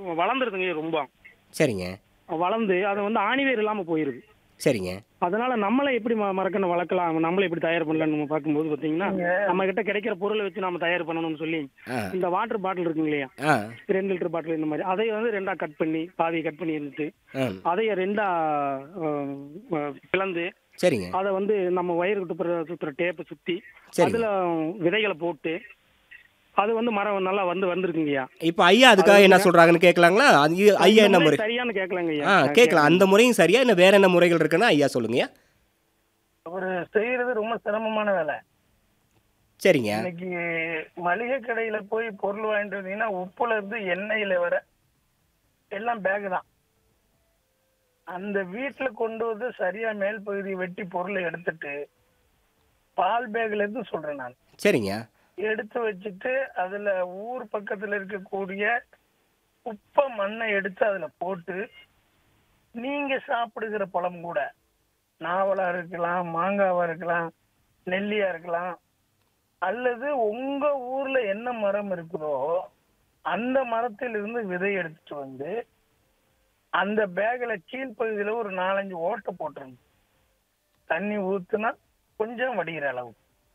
வளர்ந்துருதுங்க ரொம்ப சரிங்க வளர்ந்து அது வந்து ஆணிவேர் இல்லாம போயிருது சரிங்க அதனால நம்மளை எப்படி ம- மரக்கன்று வளர்க்கலாம் நம்மளை எப்படி தயார் பண்ணலாம்னு நம்ம பார்க்கும்போது பாத்தீங்கன்னா நம்ம கிட்ட கிடைக்கிற பொருளை வச்சு நம்ம தயார் பண்ணணும்னு சொல்லி ஆ இந்த வாட்டர் பாட்டில் இருக்குங்க இல்லையா ஆ ரெண்டு லிட்டர் பாட்டில் இந்த மாதிரி அதை வந்து ரெண்டா கட் பண்ணி பாதியை கட் பண்ணி இருந்துட்டு ஆ அதைய ரெண்டா அஹ், அஹ், பிளந்து சரிங்க அதை வந்து நம்ம வயிறு சுத்துற சுத்துற டேப்பை சுத்தி சரிங்க. அதுல விதைகளை போட்டு அது வந்து மரம் நல்லா வந்து வந்திருக்குங்கய்யா இப்போ ஐயா அதுக்காக என்ன சொல்றாங்கன்னு கேட்கலாங்களா அது இது- ஐயா இந்த என்ன முறை முறை சரியான்னு கேட்கலாங்க ஆ கேட்கலாம் அந்த முறையும் சரியா இல்லை வேற என்ன முறைகள் இருக்குன்னா ஐயா சொல்லுங்கய்யா ஒரு செய்யறது ரொம்ப சிரமமான வேலை சரிங்க இன்னைக்கு மளிகை கடையில போய் பொருள் வாங்கிட்டு வந்தீங்கன்னா உப்புல இருந்து எண்ணெயில வர எல்லாம் பேக் தான் அந்த வீட்டுல கொண்டு வந்து சரியா மேல் பகுதி வெட்டி பொருளை எடுத்துட்டு பால் பேக்ல இருந்து சொல்றேன் நான் சரிங்க எடுத்து வச்சுட்டு அதுல ஊர் பக்கத்துல இருக்கக்கூடிய உப்ப மண்ணை எடுத்து அதுல போட்டு நீங்க சாப்பிடுகிற பழம் கூட நாவலா இருக்கலாம் மாங்காவா இருக்கலாம் நெல்லியா இருக்கலாம் அல்லது உங்க ஊர்ல என்ன மரம் இருக்குதோ அந்த மரத்தில் இருந்து விதை எடுத்துட்டு வந்து அந்த பேக்ல கீழ்ப்பகுதியில ஒரு நாலஞ்சு ஓட்டை போட்டுருங்க தண்ணி ஊத்துனா கொஞ்சம் வடிகிற அளவு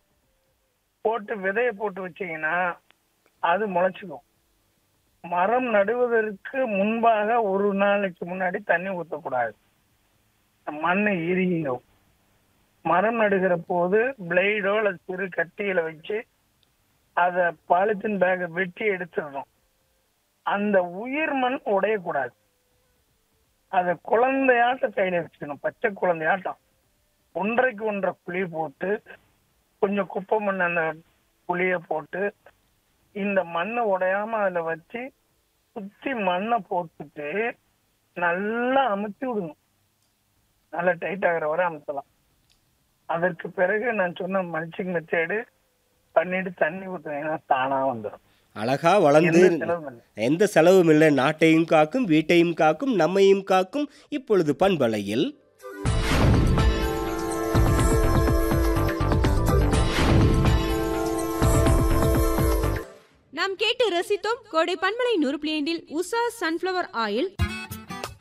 போட்டு விதைய போட்டு வச்சீங்கன்னா அது முளைச்சிக்கும் மரம் நடுவதற்கு முன்பாக ஒரு நாளைக்கு முன்னாடி தண்ணி ஊற்றக்கூடாது மண் இறுகிடும் மரம் நடுகிற போது பிளேடோ அல்லது சிறு கட்டியில வச்சு அத பாலித்தீன் பேக்கை வெட்டி எடுத்துடணும் அந்த உயிர் மண் உடையக்கூடாது அத குழந்தையாட்டம் கையில வச்சுக்கணும் பச்சை குழந்தையாட்டம் ஒன்றைக்கு ஒன்றரை புளி போட்டு கொஞ்சம் குப்பை மண் அந்த புளிய போட்டு இந்த மண்ணை உடையாம அதுல வச்சு சுத்தி மண்ணை போட்டுட்டு நல்லா அமுத்தி விடணும் நல்லா டைட் ஆகுற வரை அமுத்தலாம் அதற்கு பிறகு நான் சொன்ன மல்ச்சிங் மெத்தேடு பண்ணிட்டு தண்ணி ஊத்துனீங்கன்னா தானா வந்துடும் அழகா வளர்ந்து எந்த செலவும் இல்லை. எந்த செலவும் இல்லை நாட்டையும் காக்கும் வீட்டையும் காக்கும் நம்மையும் காக்கும் இப்பொழுது பண்பலையில் நாம் கேட்டு ரசித்தோம் கோடை பண்பலை நூறு பிளேண்டில் உஷா சன்ஃப்ளவர் ஆயில்